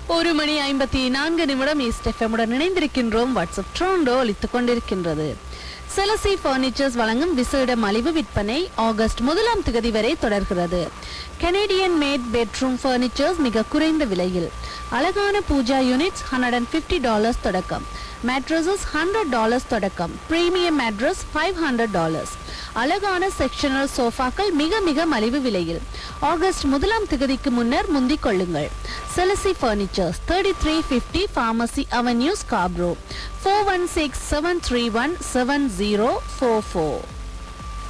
ஒரு மணி ஐம்பத்தி நான்கு நிமிடம் ஈஸ்ட் எஃப்எம்முடன் இணைந்திருக்கின்றோம் வாட்ஸ்அப் ட்ரோண்டோ ஒலித்துக் கொண்டிருக்கின்றது செலசி பர்னிச்சர்ஸ் வழங்கும் விசேட மலிவு விற்பனை ஆகஸ்ட் முதலாம் திகதி வரை தொடர்கிறது கனேடியன் மேட் பெட்ரூம் பர்னிச்சர்ஸ் மிக குறைந்த விலையில் அழகான pooja units hundred and fifty dollars தொடக்கம் மேட்ரஸஸ் ஹண்ட்ரட் டாலர்ஸ் தொடக்கம் premium mattress five hundred dollars அழகான செக்ஷனல் சோஃபாக்கள் மிக மிக மலிவு விலையில் ஆகஸ்ட் முதலாம் திகதிக்கு முன்னர் முந்திக் கொள்ளுங்கள் செலசி furnitures thirty three fifty pharmacy avenue Scarborough four one six seven three one seven zero four four